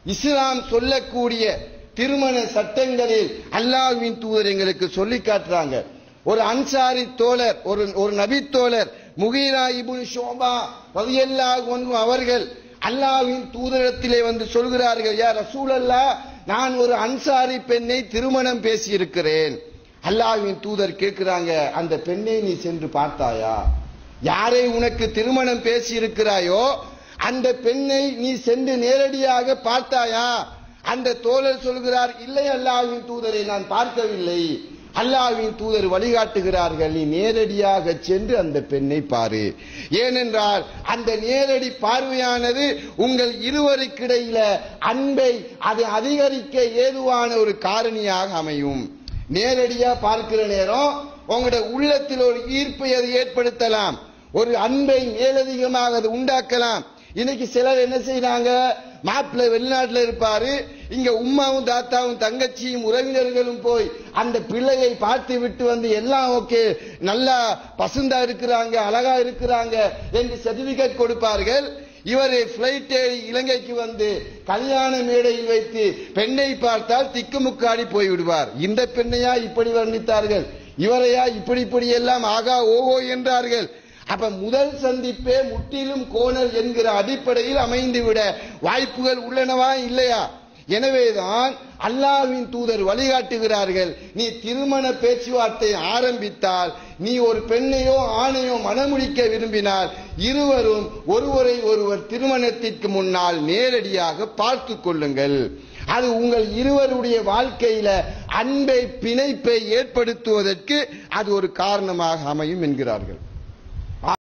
இஸ்லாம் சொல்லக்கூடிய திருமண சட்டங்களில் அல்லாஹ்வின் தூதர் எங்களுக்கு சொல்லி காட்டுறாங்க ஒரு அன்சாரி தோழர் ஒரு ஒரு நபி தோழர் முகீரா இபுன் ஷோபா ரலியல்லாஹு அன்ஹு அவர்கள் அல்லாஹ்வின் தூதரத்திலே வந்து சொல்கிறார்கள் யா ரசூலல்லா நான் ஒரு அன்சாரி பெண்ணை திருமணம் பேசி இருக்கிறேன் அல்லாஹ்வின் தூதர் கேட்கிறாங்க அந்த பெண்ணை நீ சென்று பார்த்தாயா யாரை உனக்கு திருமணம் பேசி இருக்கிறாயோ அந்த பெண்ணை நீ சென்று நேரடியாக பார்த்தாயா அந்த தோழர் சொல்கிறார் இல்லை அல்லாஹ்வின் தூதரை நான் பார்க்கவில்லை அல்லாஹ்வின் தூதர் வழிகாட்டுகிறார்கள் நீ நேரடியாக சென்று அந்த பெண்ணை பாரு ஏனென்றால் அந்த நேரடி பார்வையானது உங்கள் இருவருக்கிடையில அன்பை அது அதிகரிக்க ஏதுவான ஒரு காரணியாக அமையும் நேரடியா பார்க்கிற நேரம் உங்களுடைய உள்ளத்தில் ஒரு ஈர்ப்பை அது ஏற்படுத்தலாம் ஒரு அன்பை மேலதிகமாக அது உண்டாக்கலாம் இன்னைக்கு சிலர் என்ன செய்யறாங்க மாப்பிள்ளை வெளிநாட்டுல இருப்பாரு இங்க உமாவும் தாத்தாவும் தங்கச்சியும் உறவினர்களும் போய் அந்த பிள்ளையை பார்த்து விட்டு வந்து எல்லாம் ஓகே நல்லா பசுந்தா இருக்கிறாங்க அழகா இருக்கிறாங்க என்று சர்டிபிகேட் கொடுப்பார்கள் இவர் பிளைட் ஏறி இலங்கைக்கு வந்து கல்யாண மேடையில் வைத்து பெண்ணை பார்த்தால் திக்குமுக்காடி போய் விடுவார் இந்த பெண்ணையா இப்படி வர்ணித்தார்கள் இவரையா இப்படி இப்படி எல்லாம் ஆகா ஓஹோ என்றார்கள் அப்ப முதல் சந்திப்பே முற்றிலும் கோணல் என்கிற அடிப்படையில் அமைந்துவிட வாய்ப்புகள் உள்ளனவா இல்லையா எனவேதான் அல்லாஹ்வின் தூதர் வழிகாட்டுகிறார்கள் நீ திருமண பேச்சுவார்த்தை ஆரம்பித்தால் நீ ஒரு பெண்ணையோ ஆணையோ மணமுடிக்க விரும்பினால் இருவரும் ஒருவரை ஒருவர் திருமணத்திற்கு முன்னால் நேரடியாக பார்த்து கொள்ளுங்கள் அது உங்கள் இருவருடைய வாழ்க்கையில அன்பை பிணைப்பை ஏற்படுத்துவதற்கு அது ஒரு காரணமாக அமையும் என்கிறார்கள்